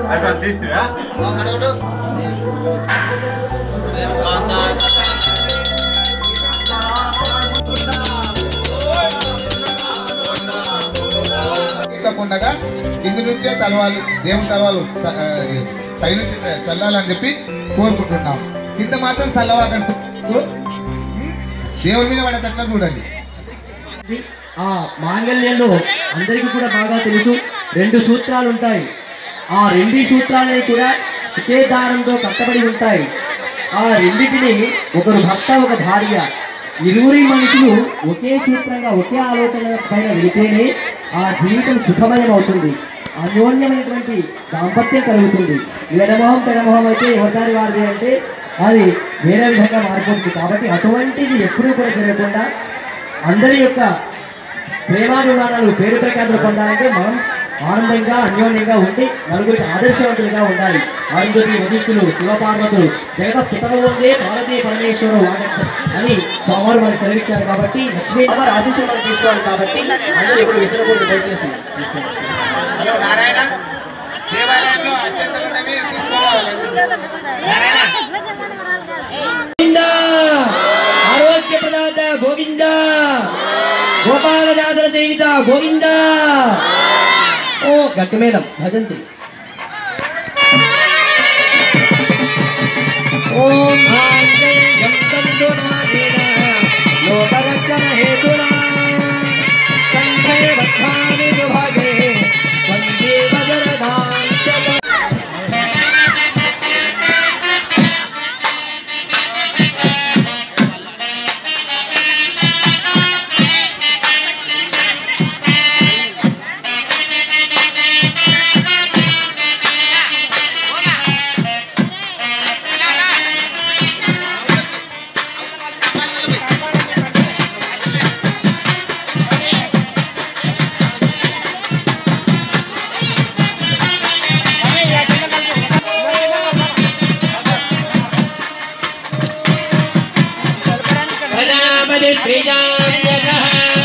అయిపోయింది తీస్తువా ఎక్కకుండగా కింది నుంచే తలవాళ్ళు దేవుని తలవాళ్ళు చ- ఆ, పైనుంచి చల్లాలని చెప్పి కోరుకుంటున్నాం కింద మాత్రం చల్లవాకండి దేవుని మీద పడేటట్లా చూడండి ఆ మాంగళ్యంలో అందరికీ కూడా బాగా తెలుసు రెండు సూత్రాలు ఉంటాయి ఆ రెండు సూత్రాలని కూడా ఒకే దారంతో కట్టబడి ఉంటాయి ఆ రెండింటిని ఒకరు భర్త ఒక భార్య ఇరువురి మనుషులు ఒకే సూత్రంగా ఒకే ఆలోచన పైన వెళితేనే ఆ జీవితం సుఖమయం అవుతుంది అన్యోన్యమైనటువంటి దాంపత్యం కలుగుతుంది ఎడమొహం పెడమొహం అయితే ఎవరిదారి వారిది అంటే అది వేరే విధంగా మారిపోతుంది కాబట్టి అటువంటిది ఎప్పుడూ కూడా జరగకుండా అందరి యొక్క ప్రేమాభిమానాలు పేరు ప్రఖ్యాతులు పొందాలంటే మనం ఆనందంగా అన్యోన్యంగా ఉండి నలుగురికి ఆదర్శవంతులుగా ఉండాలి అరుంధతి వశిష్ఠులు శివపార్వతులు జగత స్థితలో ఉందే పార్వతీ పరమేశ్వరు వాగంత అని స్వామివారు మనకు సెలవిచ్చారు కాబట్టి లక్ష్మీ అమ్మవారి ఆశీస్సులు మనం తీసుకోవాలి కాబట్టి అందరూ ఇప్పుడు విసరకూడదు దయచేసి తీసుకోండి నారాయణ దేవాలయంలో అత్యంత తీసుకోవాలి గోవింద ఆరోగ్య ప్రదాత గోవింద గోపాలదాసర సేవిత గోవింద ఓ గట్టి మేళం భజంతి ఓం ఆంజనేయం తంతు నాదేన లోకరక్షణ హేతునా కంఠే బద్ధాని విభాగే వందే వజ్రదాంచ प्रजापति श्रीजाम्यकः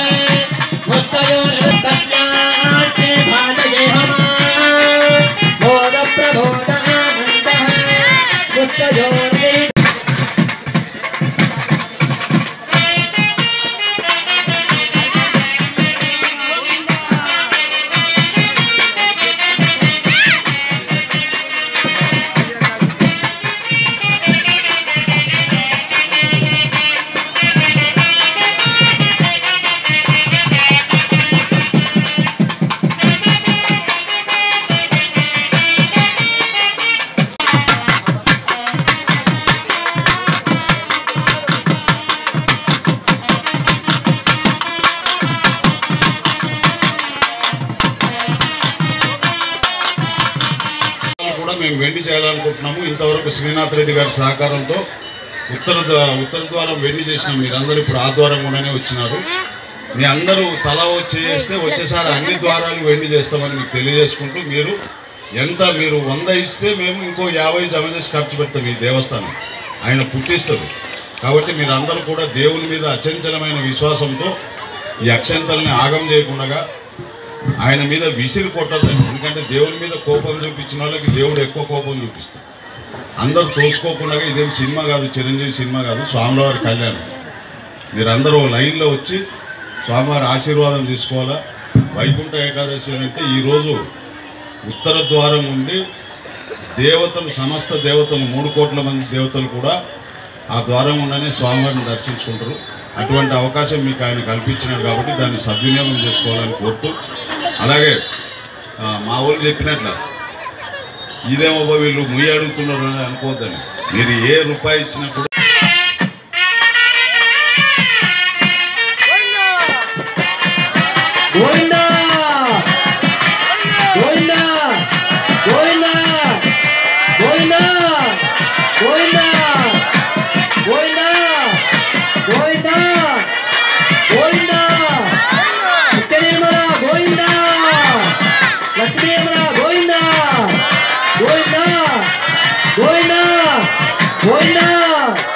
मुस्तयोर्तस्मात् भातये हमा बोधप्रबोध आनन्दः मुस्तयोर्वे కూడా మేము వెండి చేయాలనుకుంటున్నాము ఇంతవరకు శ్రీనాథ్ రెడ్డి గారి సహకారంతో ఉత్తర ద్వా- ఉత్తర ద్వారం వెండి చేసినాం మీరందరూ ఇప్పుడు ఆ ద్వారం కూడానే వచ్చినారు మీ అందరూ తల వచ్చి చేస్తే వచ్చేసారి అన్ని ద్వారాలు వెండి చేస్తామని మీకు తెలియజేసుకుంటూ మీరు ఎంత మీరు వంద ఇస్తే మేము ఇంకో యాభై జమ చేసి ఖర్చు పెడతాం ఈ దేవస్థానం ఆయన పుట్టిస్తుంది కాబట్టి మీరు అందరూ కూడా దేవుని మీద అచంచలమైన విశ్వాసంతో ఈ అక్షంతల్ని ఆగం చేయకుండా ఆయన మీద విసిరి కొట్టద్దండి ఎందుకంటే దేవుని మీద కోపం చూపించిన వాళ్ళకి దేవుడు ఎక్కువ కోపం చూపిస్తాడు అందరూ తోసుకోకుండా ఇదేం సినిమా కాదు చిరంజీవి సినిమా కాదు స్వామివారి కళ్యాణం మీరందరూ ఓ లైన్లో వచ్చి స్వామివారి ఆశీర్వాదం తీసుకోవాలా వైకుంఠ ఏకాదశి అని అంటే ఈరోజు ఉత్తర ద్వారం ఉండి దేవతలు సమస్త దేవతలు మూడు కోట్ల మంది దేవతలు కూడా ఆ ద్వారం ఉండనే స్వామివారిని దర్శించుకుంటారు అటువంటి అవకాశం మీకు ఆయన కల్పించినారు కాబట్టి దాన్ని సద్వినియోగం చేసుకోవాలని కోరుతూ అలాగే ఆ, మా వాళ్ళు చెప్పినట్ల ఇదేమో వీళ్ళు ముయ్యి అడుగుతున్నారు అని అనుకోవద్దని మీరు ఏ రూపాయి ఇచ్చినా కూడా గోవింద గోవింద గోవింద గోవింద గోవింద గోవింద గోవింద గోవింద నిత్య నిర్మల గోవింద లక్ష్మీ నిర్మల గోవింద గోవింద గోవింద గోవింద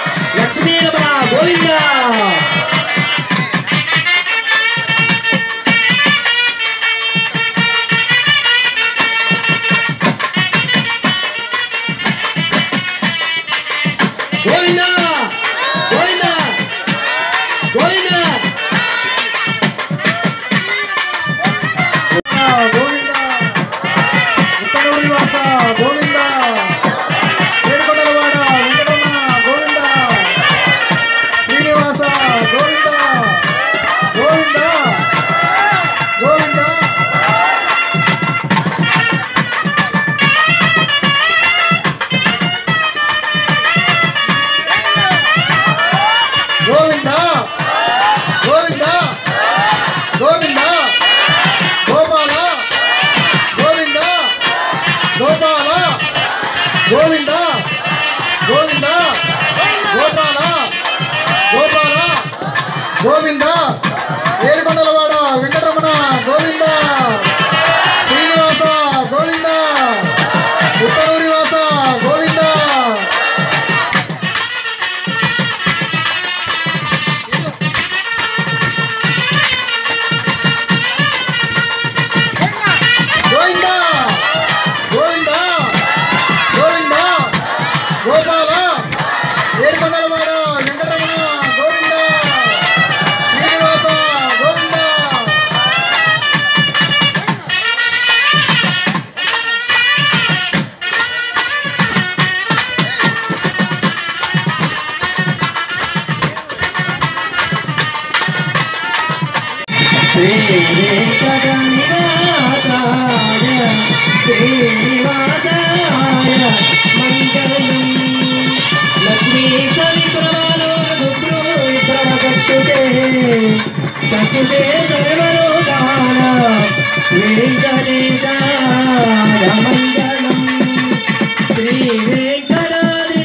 విభూషే సర్వలోకానాం వెంకటేశాయ మంగళం శ్రీ వెంకటాద్రి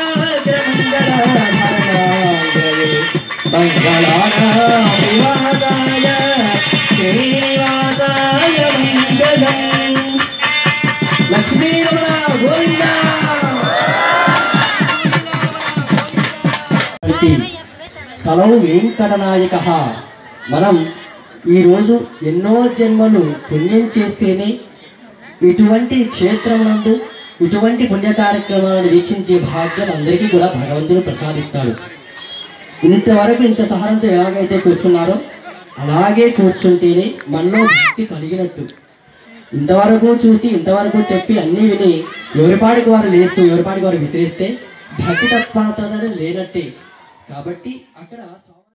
దుంగాగ్రమంగళాధరణాగ్రవే మంగళానాం నివాసాయ శ్రీనివాసాయ మంగళం లక్ష్మీ రమణ గోవిందా కలవు వెంకటనాయక మనం ఈరోజు ఎన్నో జన్మలు పుణ్యం చేస్తేనే ఇటువంటి క్షేత్రమునందు ఇటువంటి పుణ్య కార్యక్రమాలను వీక్షించే భాగ్యం అందరికీ కూడా భగవంతుడు ప్రసాదిస్తాడు ఇంతవరకు ఇంత సహనంతో ఎలాగైతే కూర్చున్నారో అలాగే కూర్చుంటేనే మనలో భక్తి కలిగినట్టు ఇంతవరకు చూసి ఇంతవరకు చెప్పి అన్నీ విని ఎవరిపాడికి వారు లేస్తూ ఎవరిపాడికి వారు విసిరేస్తే భక్తి తత్పాత లేనట్టే కాబట్టి అక్కడ